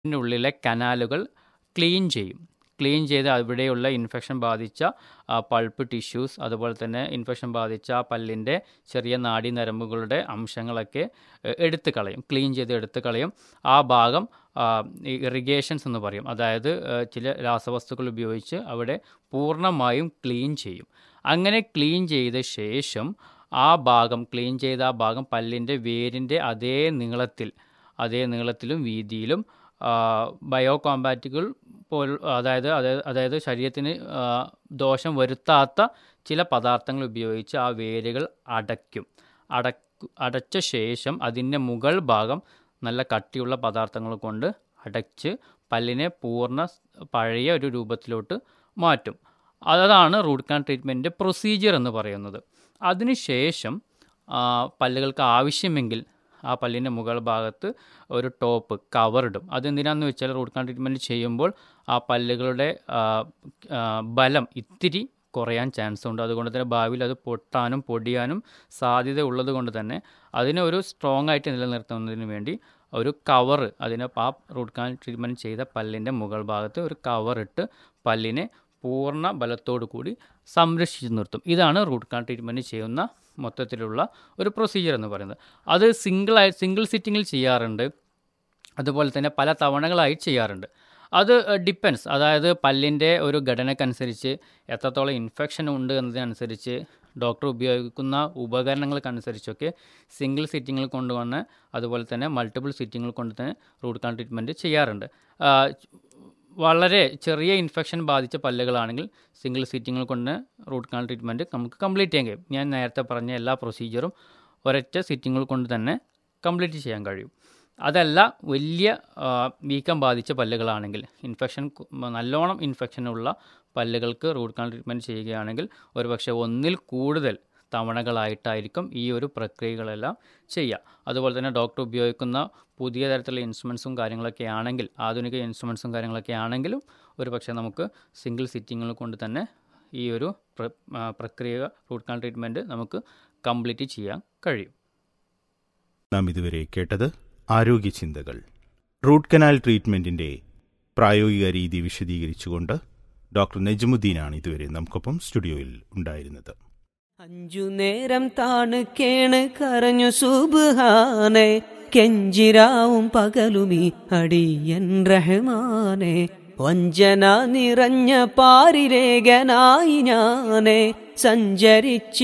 ഉള്ളിലെ കനാലുകൾ ക്ലീൻ ചെയ്യും ക്ലീൻ ചെയ്ത് അവിടെയുള്ള ഇൻഫെക്ഷൻ ബാധിച്ച ആ, പൾപ്പ് ടിഷ്യൂസ് അതുപോലെ തന്നെ ഇൻഫെക്ഷൻ ബാധിച്ച ആ പല്ലിൻ്റെ ചെറിയ നാഡീനരമ്പുകളുടെ അംശങ്ങളൊക്കെ എ, എടുത്ത് കളയും ക്ലീൻ ചെയ്ത് എടുത്ത് കളയും ആ ഭാഗം ഇറിഗേഷൻസ് എന്ന് പറയും അതായത് ആ, ചില രാസവസ്തുക്കൾ ഉപയോഗിച്ച് അവിടെ പൂർണ്ണമായും ക്ലീൻ ചെയ്യും അങ്ങനെ ക്ലീൻ ചെയ്ത ശേഷം ആ ഭാഗം ക്ലീൻ ചെയ്ത ആ ഭാഗം പല്ലിൻ്റെ വേരിൻ്റെ അതേ നീളത്തിൽ അതേ നീളത്തിലും വീതിയിലും ബയോ കോമ്പാറ്റുകൾ പോൽ അതായത് അതായത് അതായത് ശരീരത്തിന് ആ, ദോഷം വരുത്താത്ത ചില പദാർത്ഥങ്ങൾ ഉപയോഗിച്ച് ആ വേരുകൾ അടയ്ക്കും അടക്കു അടച്ച ശേഷം അതിൻ്റെ മുകൾ ഭാഗം നല്ല കട്ടിയുള്ള പദാർത്ഥങ്ങൾ കൊണ്ട് അടച്ച് പല്ലിനെ പൂർണ്ണ സ് പഴയ ഒരു രൂപത്തിലോട്ട് മാറ്റും അതാണ് റൂട്ട് കാൻ ട്രീറ്റ്മെൻറ്റിൻ്റെ പ്രൊസീജിയർ എന്ന് പറയുന്നത് അതിനുശേഷം ആ, പല്ലുകൾക്ക് ആവശ്യമെങ്കിൽ ആ പല്ലിൻ്റെ മുകൾ ഭാഗത്ത് ഒരു ടോപ്പ് കവർ ഇടും അതെന്തിനാന്ന് വെച്ചാൽ റൂട്ട് കാൻ ട്രീറ്റ്മെൻറ്റ് ചെയ്യുമ്പോൾ ആ പല്ലുകളുടെ ആ, ആ, ബലം ഇത്തിരി കുറയാൻ ചാൻസ് ഉണ്ട് അതുകൊണ്ട് തന്നെ ഭാവിയിൽ അത് പൊട്ടാനും പൊടിയാനും സാധ്യത ഉള്ളത് കൊണ്ട് തന്നെ അതിനെ ഒരു സ്ട്രോങ് ആയിട്ട് നിലനിർത്തുന്നതിന് വേണ്ടി ഒരു കവർ അതിനെ ആ റൂട്ട് കാൻ ട്രീറ്റ്മെൻറ്റ് ചെയ്ത പല്ലിൻ്റെ മുകൾ ഭാഗത്ത് ഒരു കവർ ഇട്ട് പല്ലിനെ പൂർണ്ണ ബലത്തോടു കൂടി സംരക്ഷിച്ച് നിർത്തും ഇതാണ് റൂട്ട് കാൻ ട്രീറ്റ്മെൻറ്റ് ചെയ്യുന്ന മൊത്തത്തിലുള്ള ഒരു പ്രൊസീജിയർ എന്ന് പറയുന്നത് അത് സിംഗിളായി സിംഗിൾ സിറ്റിങ്ങിൽ ചെയ്യാറുണ്ട് അതുപോലെ തന്നെ പല തവണകളായി ചെയ്യാറുണ്ട് അത് ഡിപ്പെൻസ് അതായത് പല്ലിൻ്റെ ഒരു ഘടനക്കനുസരിച്ച് എത്രത്തോളം ഇൻഫെക്ഷൻ ഉണ്ട് എന്നതിനനുസരിച്ച് ഡോക്ടർ ഉപയോഗിക്കുന്ന ഉപകരണങ്ങൾക്കനുസരിച്ചൊക്കെ സിംഗിൾ സിറ്റിങ്ങിൽ കൊണ്ടുവന്ന് അതുപോലെ തന്നെ മൾട്ടിപ്പിൾ സിറ്റിങ്ങിൽ കൊണ്ട് തന്നെ റൂട്ട് കാൻ ട്രീറ്റ്മെൻറ്റ് ചെയ്യാറുണ്ട് ആ, വളരെ ചെറിയ ഇൻഫെക്ഷൻ ബാധിച്ച പല്ലുകളാണെങ്കിൽ സിംഗിൾ സിറ്റിങ്ങിൽ കൊണ്ട് റൂട്ട് കാൻ ട്രീറ്റ്മെൻറ്റ് നമുക്ക് കംപ്ലീറ്റ് ചെയ്യാൻ കഴിയും ഞാൻ നേരത്തെ പറഞ്ഞ എല്ലാ പ്രൊസീജിയറും ഒരൊറ്റ സിറ്റിങ്ങിൽ കൊണ്ട് തന്നെ കംപ്ലീറ്റ് ചെയ്യാൻ കഴിയും അതല്ല വലിയ ആ, വീക്കം ബാധിച്ച പല്ലുകളാണെങ്കിൽ ഇൻഫെക്ഷൻ കു- നല്ലോണം ഇൻഫെക്ഷനുള്ള പല്ലുകൾക്ക് റൂട്ട് കാൻ ട്രീറ്റ്മെൻറ്റ് ചെയ്യുകയാണെങ്കിൽ ഒരുപക്ഷെ ഒന്നിൽ കൂടുതൽ തവണകളായിട്ടായിരിക്കും ഈ ഒരു പ്രക്രിയകളെല്ലാം ചെയ്യുക അതുപോലെ തന്നെ ഡോക്ടർ ഉപയോഗിക്കുന്ന പുതിയ തരത്തിലുള്ള ഇൻസ്ട്രുമെൻസും കാര്യങ്ങളൊക്കെ ആണെങ്കിൽ ആധുനിക ഇൻസ്ട്രുമെൻസും കാര്യങ്ങളൊക്കെ ആണെങ്കിലും ഒരുപക്ഷെ നമുക്ക് സിംഗിൾ സിറ്റിങ്ങുകൾ കൊണ്ട് തന്നെ ഈ ഒരു പ്ര- ആ, പ്രക്രിയ റൂട്ട് കാൻ ട്രീറ്റ്മെൻറ്റ് നമുക്ക് കംപ്ലീറ്റ് ചെയ്യാൻ കഴിയും നാം ഇതുവരെ കേട്ടത് ആരോഗ്യ ചിന്തകൾ റൂട്ട് കനാൽ ട്രീറ്റ്മെന്റിന്റെ പ്രായോഗിക രീതി വിശദീകരിച്ചുകൊണ്ട് ഡോക്ടർ നജ്മുദ്ദീനാണ് ഇതുവരെ നമുക്കൊപ്പം സ്റ്റുഡിയോയിൽ ഉണ്ടായിരുന്നത് അഞ്ചു നേരം താണ് കേണ് കരഞ്ഞു സുബാനെ കെഞ്ചിരാവും പകലുമീ അടിയൻ റഹ്മാനെ വഞ്ചന നിറഞ്ഞ പാരിരേഖനായി ഞാനെ സഞ്ചരിച്ച്